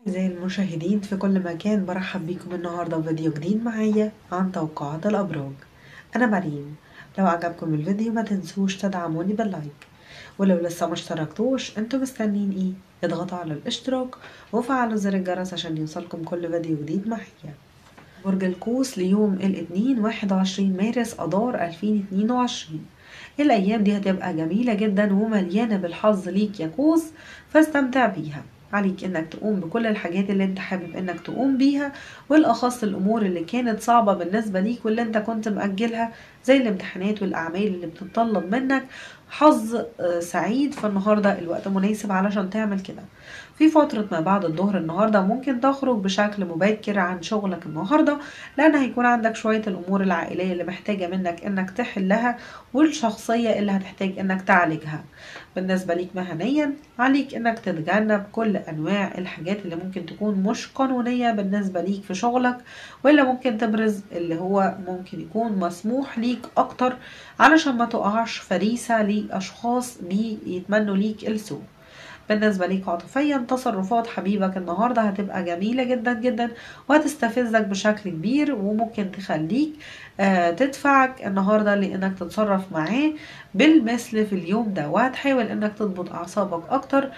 أعزائي المشاهدين في كل مكان برحب بيكم النهاردة في فيديو جديد معايا عن توقعات الأبراج أنا مريم لو عجبكم الفيديو ما تنسوش تدعموني باللايك ولو لسه ما اشتركتوش انتوا مستنين ايه اضغطوا على الاشتراك وفعلوا زر الجرس عشان يوصلكم كل فيديو جديد معايا برج القوس ليوم الاثنين 21 مارس أدار 2022 الأيام دي هتبقى جميلة جدا ومليانة بالحظ ليك يا قوس فاستمتع بيها عليك انك تقوم بكل الحاجات اللي انت حابب انك تقوم بيها والاخص الامور اللي كانت صعبة بالنسبة ليك واللي انت كنت مأجلها زي الامتحانات والاعمال اللي بتطلب منك حظ سعيد فالنهاردة الوقت مناسب علشان تعمل كده في فترة ما بعد الظهر النهاردة ممكن تخرج بشكل مبكر عن شغلك النهاردة لأن هيكون عندك شوية الأمور العائلية اللي محتاجة منك إنك تحلها والشخصية اللي هتحتاج إنك تعالجها بالنسبة ليك مهنيا عليك إنك تتجنب كل أنواع الحاجات اللي ممكن تكون مش قانونية بالنسبة ليك في شغلك واللي ممكن تبرز اللي هو ممكن يكون مسموح ليك أكتر علشان ما تقعش فريسة لأشخاص بيتمنوا ليك السوء بالنسبة ليك عاطفيا تصرفات حبيبك النهاردة هتبقى جميلة جدا جدا وهتستفزك بشكل كبير وممكن تخليك آه تدفعك النهاردة لانك تتصرف معاه بالمثل في اليوم ده وهتحاول انك تضبط اعصابك اكتر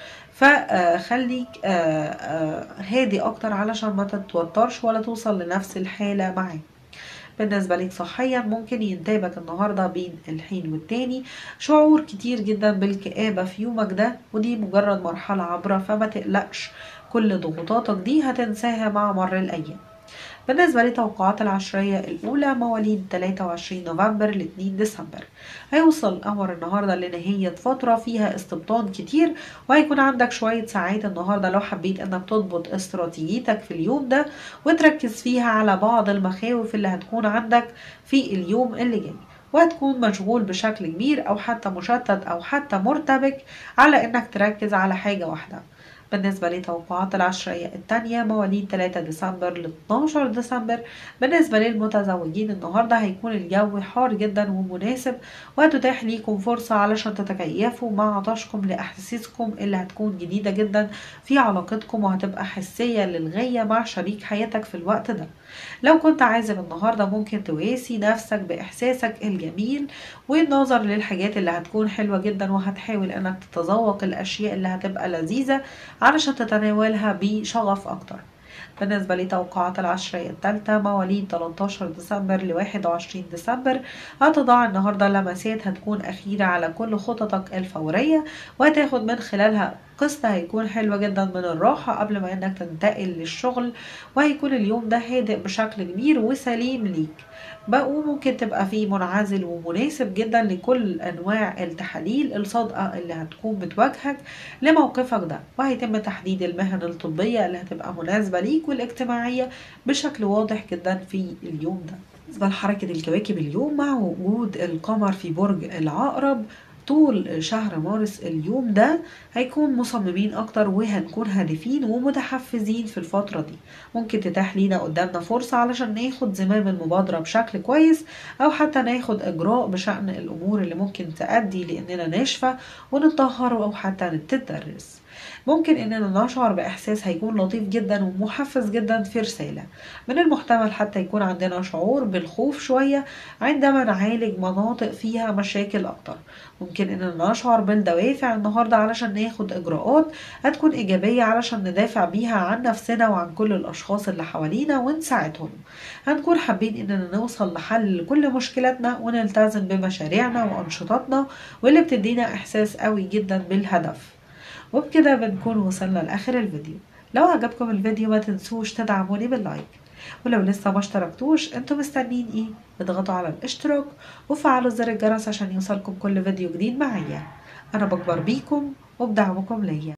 فخليك آه آه هادي اكتر علشان ما تتوترش ولا توصل لنفس الحالة معاه بالنسبة ليك صحيا ممكن ينتابك النهاردة بين الحين والتاني شعور كتير جدا بالكآبة في يومك ده ودي مجرد مرحلة عبرة فما تقلقش كل ضغوطاتك دي هتنساها مع مر الأيام بالنسبة لتوقعات العشرية الأولى مواليد 23 نوفمبر ل 2 ديسمبر هيوصل القمر النهاردة لنهاية فترة فيها استبطان كتير وهيكون عندك شوية ساعات النهاردة لو حبيت انك تضبط استراتيجيتك في اليوم ده وتركز فيها على بعض المخاوف اللي هتكون عندك في اليوم اللي جاي وهتكون مشغول بشكل كبير او حتى مشتت او حتى مرتبك على انك تركز على حاجة واحدة بالنسبة لتوقعات العشرية التانية مواليد 3 ديسمبر ل 12 ديسمبر بالنسبة للمتزوجين النهاردة هيكون الجو حار جدا ومناسب وهتتاح ليكم فرصة علشان تتكيفوا مع عطشكم لأحاسيسكم اللي هتكون جديدة جدا في علاقتكم وهتبقى حسية للغاية مع شريك حياتك في الوقت ده لو كنت عازب النهاردة ممكن تواسي نفسك بإحساسك الجميل والنظر للحاجات اللي هتكون حلوة جدا وهتحاول انك تتذوق الأشياء اللي هتبقى لذيذة علشان تتناولها بشغف أكتر بالنسبة لتوقعات العشرية الثالثة مواليد 13 ديسمبر ل 21 ديسمبر هتضع النهاردة لمسات هتكون أخيرة على كل خططك الفورية وهتاخد من خلالها قسط هيكون حلوة جدا من الراحة قبل ما انك تنتقل للشغل وهيكون اليوم ده هادئ بشكل كبير وسليم ليك بقى ممكن تبقى فيه منعزل ومناسب جدا لكل انواع التحاليل الصادقة اللي هتكون بتواجهك لموقفك ده وهيتم تحديد المهن الطبية اللي هتبقى مناسبة ليك والاجتماعية بشكل واضح جدا في اليوم ده بالنسبة لحركة الكواكب اليوم مع وجود القمر في برج العقرب طول شهر مارس اليوم ده هيكون مصممين اكتر وهنكون هادفين ومتحفزين في الفترة دي ممكن تتاح لينا قدامنا فرصة علشان ناخد زمام المبادرة بشكل كويس او حتى ناخد اجراء بشأن الامور اللي ممكن تؤدي لاننا نشفى ونتطهر او حتى نتدرس ممكن اننا نشعر باحساس هيكون لطيف جدا ومحفز جدا في رسالة من المحتمل حتى يكون عندنا شعور بالخوف شوية عندما نعالج مناطق فيها مشاكل اكتر ممكن اننا نشعر بالدوافع النهاردة علشان ناخد اجراءات هتكون ايجابية علشان ندافع بيها عن نفسنا وعن كل الاشخاص اللي حوالينا ونساعدهم هنكون حابين اننا نوصل لحل لكل مشكلاتنا ونلتزم بمشاريعنا وانشطتنا واللي بتدينا احساس قوي جدا بالهدف وبكده بنكون وصلنا لاخر الفيديو لو عجبكم الفيديو ما تنسوش تدعموني باللايك ولو لسه ما اشتركتوش انتوا مستنين ايه اضغطوا على الاشتراك وفعلوا زر الجرس عشان يوصلكم كل فيديو جديد معايا انا بكبر بيكم وبدعمكم ليا